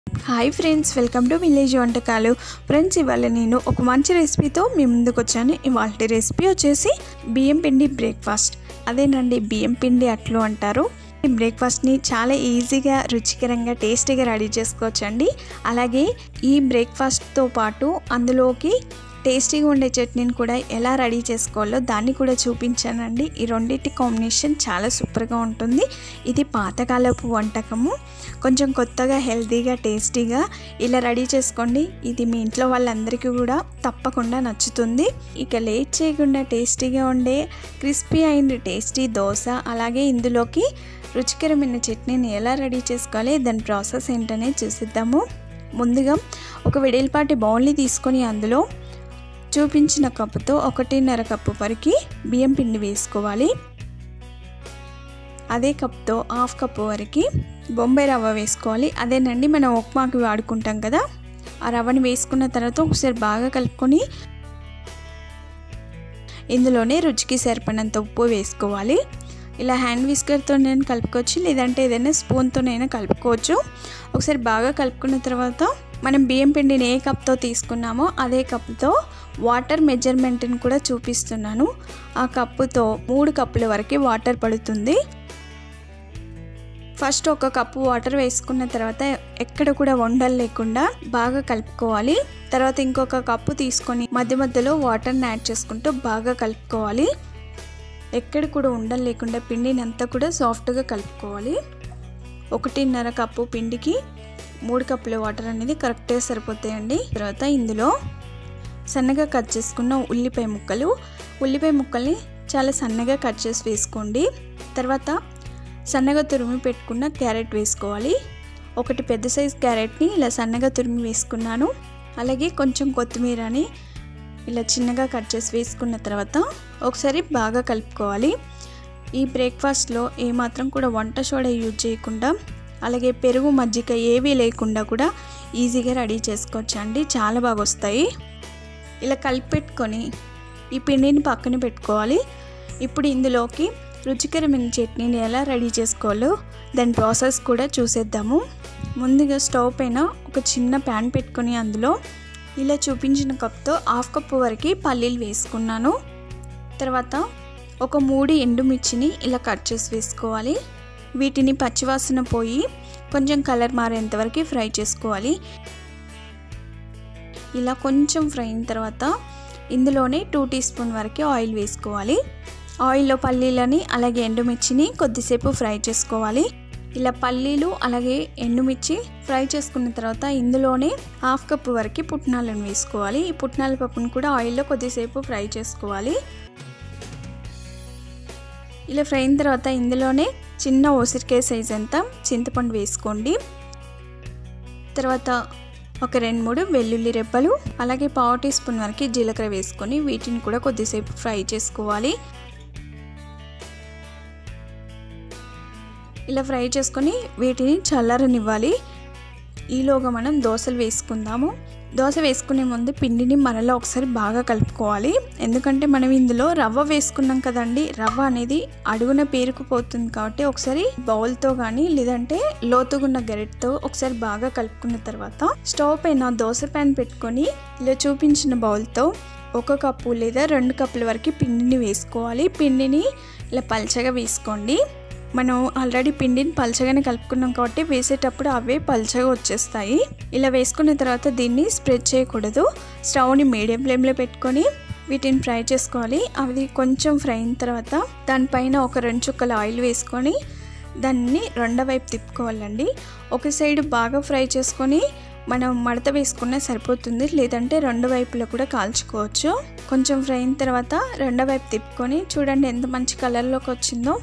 hi friends welcome to village వంటకాలు friends ఇవాళ నేను ఒక మంచి రెసిపీతో మీ ముందుకు వచ్చాను ఇవాళ రెసిపీ వచ్చేసి బియ్యం పిండి బ్రేక్ఫాస్ట్ అదేనండి బియ్యం పిండి అట్లు అంటారు ఈ బ్రేక్ఫాస్ట్ని చాలా ఈజీగా రుచికరంగా టేస్టీగా రెడీ చేసుకోవచ్చండి అలాగే ఈ బ్రేక్ఫాస్ట్తో పాటు అందులోకి టేస్టీగా ఉండే చట్నీని కూడా ఎలా రెడీ చేసుకోవాలో దాన్ని కూడా చూపించానండి ఈ రెండింటి కాంబినేషన్ చాలా సూపర్గా ఉంటుంది ఇది పాతకాలపు వంటకము కొంచెం కొత్తగా హెల్తీగా టేస్టీగా ఇలా రెడీ చేసుకోండి ఇది మీ ఇంట్లో వాళ్ళందరికీ కూడా తప్పకుండా నచ్చుతుంది ఇక లేట్ చేయకుండా టేస్టీగా ఉండే క్రిస్పీ అండ్ టేస్టీ దోశ అలాగే ఇందులోకి రుచికరమైన చట్నీని ఎలా రెడీ చేసుకోవాలి దాని ప్రాసెస్ ఏంటనే చూసిద్దాము ముందుగా ఒక వెడల్పాటి బౌల్ని తీసుకొని అందులో చూపించిన కప్పుతో ఒకటిన్నర కప్పు వరకు బియ్యం పిండి వేసుకోవాలి అదే కప్తో హాఫ్ కప్పు వరకు బొంబాయి రవ్వ వేసుకోవాలి అదేనండి మనం ఉప్మాకి వాడుకుంటాం కదా ఆ రవ్వని వేసుకున్న తర్వాత ఒకసారి బాగా కలుపుకొని ఇందులోనే రుచికి సరిపడినంత ఉప్పు వేసుకోవాలి ఇలా హ్యాండ్ విస్కర్తో నేను కలుపుకోవచ్చు లేదంటే ఏదైనా స్పూన్తోనైనా కలుపుకోవచ్చు ఒకసారి బాగా కలుపుకున్న తర్వాత మనం బియ్యం పిండిని ఏ కప్తో తీసుకున్నామో అదే కప్తో వాటర్ మెజర్మెంట్ని కూడా చూపిస్తున్నాను ఆ కప్పుతో మూడు కప్పుల వరకు వాటర్ పడుతుంది ఫస్ట్ ఒక కప్పు వాటర్ వేసుకున్న తర్వాత ఎక్కడ కూడా వండలు లేకుండా బాగా కలుపుకోవాలి తర్వాత ఇంకొక కప్పు తీసుకొని మధ్య మధ్యలో వాటర్ని యాడ్ చేసుకుంటూ బాగా కలుపుకోవాలి ఎక్కడ కూడా ఉండలు లేకుండా పిండిని అంతా కూడా సాఫ్ట్గా కలుపుకోవాలి ఒకటిన్నర కప్పు పిండికి మూడు కప్పుల వాటర్ అనేది కరెక్ట్గా సరిపోతాయండి తర్వాత ఇందులో సన్నగా కట్ చేసుకున్న ఉల్లిపాయ ముక్కలు ఉల్లిపాయ ముక్కల్ని చాలా సన్నగా కట్ చేసి వేసుకోండి తర్వాత సన్నగా తురిమి పెట్టుకున్న క్యారెట్ వేసుకోవాలి ఒకటి పెద్ద సైజ్ క్యారెట్ని ఇలా సన్నగా తురిమి వేసుకున్నాను అలాగే కొంచెం కొత్తిమీరని ఇలా చిన్నగా కట్ చేసి వేసుకున్న తర్వాత ఒకసారి బాగా కలుపుకోవాలి ఈ బ్రేక్ఫాస్ట్లో ఏమాత్రం కూడా వంట సోడా యూజ్ చేయకుండా అలాగే పెరుగు మజ్జిగ ఏవీ లేకుండా కూడా ఈజీగా రెడీ చేసుకోవచ్చు అండి చాలా బాగా వస్తాయి ఇలా కలిపి పెట్టుకొని ఈ పిండిని పక్కన పెట్టుకోవాలి ఇప్పుడు ఇందులోకి రుచికరమైన చట్నీని ఎలా రెడీ చేసుకోవాలో దాని ప్రాసెస్ కూడా చూసేద్దాము ముందుగా స్టవ్ పైన ఒక చిన్న ప్యాన్ పెట్టుకొని అందులో ఇలా చూపించిన కప్తో హాఫ్ కప్ వరకు పల్లీలు వేసుకున్నాను తర్వాత ఒక మూడు ఎండుమిర్చిని ఇలా కట్ చేసి వేసుకోవాలి వీటిని పచ్చివాసన పోయి కొంచెం కలర్ మారేంత వరకు ఫ్రై చేసుకోవాలి ఇలా కొంచెం ఫ్రై అయిన తర్వాత ఇందులోనే టూ టీ స్పూన్ వరకు ఆయిల్ వేసుకోవాలి ఆయిల్లో పల్లీలని అలాగే ఎండుమిర్చిని కొద్దిసేపు ఫ్రై చేసుకోవాలి ఇలా పల్లీలు అలాగే ఎండుమిర్చి ఫ్రై చేసుకున్న తర్వాత ఇందులోనే హాఫ్ కప్ వరకు పుట్నాలను వేసుకోవాలి ఈ పుట్నాల పప్పును కూడా ఆయిల్లో కొద్దిసేపు ఫ్రై చేసుకోవాలి ఇలా ఫ్రై అయిన తర్వాత ఇందులోనే చిన్న ఉసిరికాయ సైజ్ అంతా చింతపండు వేసుకోండి తర్వాత ఒక రెండు మూడు వెల్లుల్లి రెబ్బలు అలాగే పావు టీ స్పూన్ వరకు జీలకర్ర వేసుకొని వీటిని కూడా కొద్దిసేపు ఫ్రై చేసుకోవాలి ఇలా ఫ్రై చేసుకొని వీటిని చల్లారనివ్వాలి ఈలోగా మనం దోశలు వేసుకుందాము దోశ వేసుకునే ముందు పిండిని మరలా ఒకసారి బాగా కలుపుకోవాలి ఎందుకంటే మనం ఇందులో రవ్వ వేసుకున్నాం కదండి రవ్వ అనేది అడుగున పేరుకుపోతుంది కాబట్టి ఒకసారి బౌల్తో కానీ లేదంటే లోతుగున్న గరిటతో ఒకసారి బాగా కలుపుకున్న తర్వాత స్టవ్ పైన దోశ ప్యాన్ పెట్టుకొని ఇలా చూపించిన బౌల్తో ఒక కప్పు లేదా రెండు కప్పుల వరకు పిండిని వేసుకోవాలి పిండిని ఇలా పల్చగా వేసుకోండి మనం ఆల్రెడీ పిండిని పల్చగానే కలుపుకున్నాం కాబట్టి వేసేటప్పుడు అవే పల్చగా వచ్చేస్తాయి ఇలా వేసుకున్న తర్వాత దీన్ని స్ప్రెడ్ చేయకూడదు స్టవ్ని మీడియం ఫ్లేమ్లో పెట్టుకొని వీటిని ఫ్రై చేసుకోవాలి అవి కొంచెం ఫ్రై అయిన తర్వాత దానిపైన ఒక రెండు చుక్కల ఆయిల్ వేసుకొని దాన్ని రెండో వైపు తిప్పుకోవాలండి ఒక సైడ్ బాగా ఫ్రై చేసుకొని మనం మడత వేసుకున్నా సరిపోతుంది లేదంటే రెండు వైపులో కూడా కాల్చుకోవచ్చు కొంచెం ఫ్రై అయిన తర్వాత రెండో వైపు తిప్పుకొని చూడండి ఎంత మంచి కలర్లోకి వచ్చిందో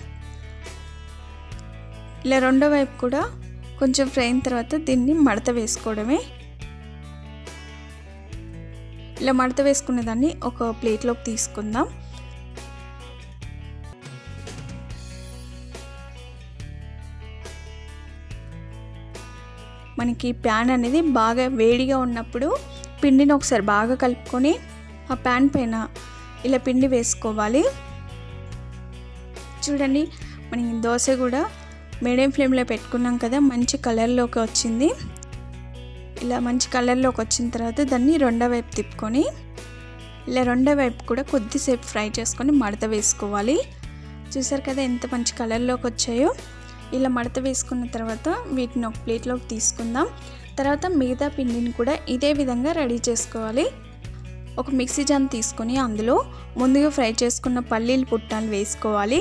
ఇలా రెండో వైపు కూడా కొంచెం ఫ్రై అయిన తర్వాత దీన్ని మడత వేసుకోవడమే ఇలా మడత వేసుకున్న దాన్ని ఒక ప్లేట్లోకి తీసుకుందాం మనకి ప్యాన్ అనేది బాగా వేడిగా ఉన్నప్పుడు పిండిని ఒకసారి బాగా కలుపుకొని ఆ ప్యాన్ పైన ఇలా పిండి వేసుకోవాలి చూడండి మనకి దోశ కూడా మీడియం ఫ్లేమ్లో పెట్టుకున్నాం కదా మంచి కలర్లోకి వచ్చింది ఇలా మంచి కలర్లోకి వచ్చిన తర్వాత దాన్ని రెండో వైపు తిప్పుకొని ఇలా రెండో వైపు కూడా కొద్దిసేపు ఫ్రై చేసుకొని మడత వేసుకోవాలి చూసారు కదా ఎంత మంచి కలర్లోకి వచ్చాయో ఇలా మడత వేసుకున్న తర్వాత వీటిని ఒక ప్లేట్లోకి తీసుకుందాం తర్వాత మిగతా పిండిని కూడా ఇదే విధంగా రెడీ చేసుకోవాలి ఒక మిక్సీ జాన్ తీసుకొని అందులో ముందుగా ఫ్రై చేసుకున్న పల్లీలు పుట్టాలు వేసుకోవాలి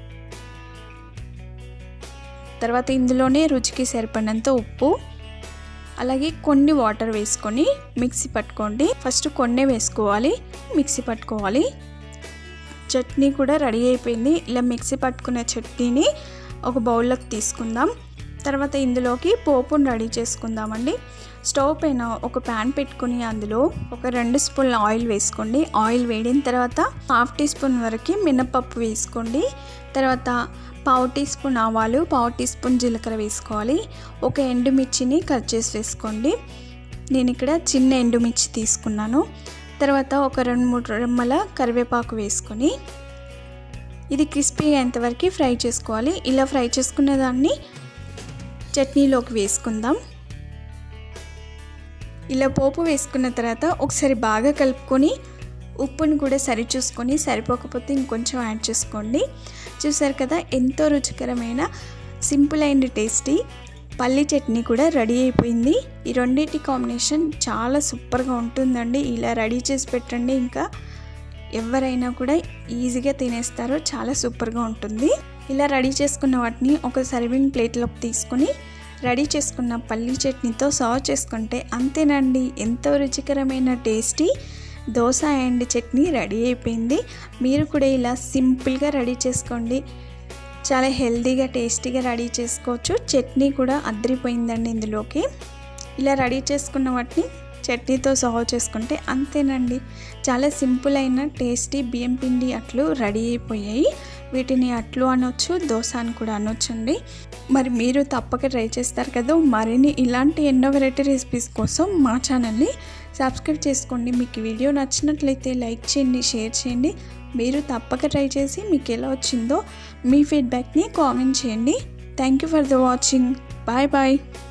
తర్వాత ఇందులోనే రుచికి సరిపడినంత ఉప్పు అలాగే కొన్ని వాటర్ వేసుకొని మిక్సీ పట్టుకోండి ఫస్ట్ కొన్నే వేసుకోవాలి మిక్సీ పట్టుకోవాలి చట్నీ కూడా రెడీ అయిపోయింది ఇలా మిక్సీ పట్టుకునే చట్నీని ఒక బౌల్లోకి తీసుకుందాం తర్వాత ఇందులోకి పోపును రెడీ చేసుకుందామండి స్టవ్ పైన ఒక ప్యాన్ పెట్టుకుని అందులో ఒక రెండు స్పూన్ల ఆయిల్ వేసుకోండి ఆయిల్ వేడిన తర్వాత హాఫ్ టీ స్పూన్ వరకు మినపప్పు వేసుకోండి తర్వాత పావు టీ స్పూన్ ఆవాలు పావు టీ స్పూన్ జీలకర్ర వేసుకోవాలి ఒక ఎండుమిర్చిని కట్ చేసి వేసుకోండి నేను ఇక్కడ చిన్న ఎండుమిర్చి తీసుకున్నాను తర్వాత ఒక రెండు మూడు రెమ్మల కరివేపాకు వేసుకొని ఇది క్రిస్పీ అయ్యేంతవరకు ఫ్రై చేసుకోవాలి ఇలా ఫ్రై చేసుకునే దాన్ని చట్నీలోకి వేసుకుందాం ఇలా పోపు వేసుకున్న తర్వాత ఒకసారి బాగా కలుపుకొని ఉప్పుని కూడా సరి చూసుకొని సరిపోకపోతే ఇంకొంచెం యాడ్ చేసుకోండి చూసారు కదా ఎంతో రుచికరమైన సింపుల్ అండ్ టేస్టీ పల్లి చట్నీ కూడా రెడీ అయిపోయింది ఈ రెండింటి కాంబినేషన్ చాలా సూపర్గా ఉంటుందండి ఇలా రెడీ చేసి పెట్టండి ఇంకా ఎవరైనా కూడా ఈజీగా తినేస్తారు చాలా సూపర్గా ఉంటుంది ఇలా రెడీ చేసుకున్న వాటిని ఒక సర్వింగ్ ప్లేట్లోకి తీసుకొని రెడీ చేసుకున్న పల్లీ చట్నీతో సర్వ్ చేసుకుంటే అంతేనండి ఎంతో రుచికరమైన tasty dosa and chutney ready అయిపోయింది మీరు కూడా ఇలా సింపుల్గా రెడీ చేసుకోండి చాలా హెల్తీగా టేస్టీగా రెడీ చేసుకోవచ్చు చట్నీ కూడా అద్దరిపోయిందండి ఇందులోకి ఇలా రెడీ చేసుకున్న వాటిని చట్నీతో సర్వ్ చేసుకుంటే అంతేనండి చాలా సింపుల్ అయిన టేస్టీ బియ్యం పిండి అట్లు రెడీ అయిపోయాయి వీటిని అట్లు అనొచ్చు దోశ అని కూడా అనొచ్చండి మరి మీరు తప్పక ట్రై చేస్తారు కదా మరిన్ని ఇలాంటి ఎన్నో వెరైటీ రెసిపీస్ కోసం మా ఛానల్ని సబ్స్క్రైబ్ చేసుకోండి మీకు ఈ వీడియో నచ్చినట్లయితే లైక్ చేయండి షేర్ చేయండి మీరు తప్పక ట్రై చేసి మీకు ఎలా వచ్చిందో మీ ఫీడ్బ్యాక్ని కామెంట్ చేయండి thank you for the watching bye bye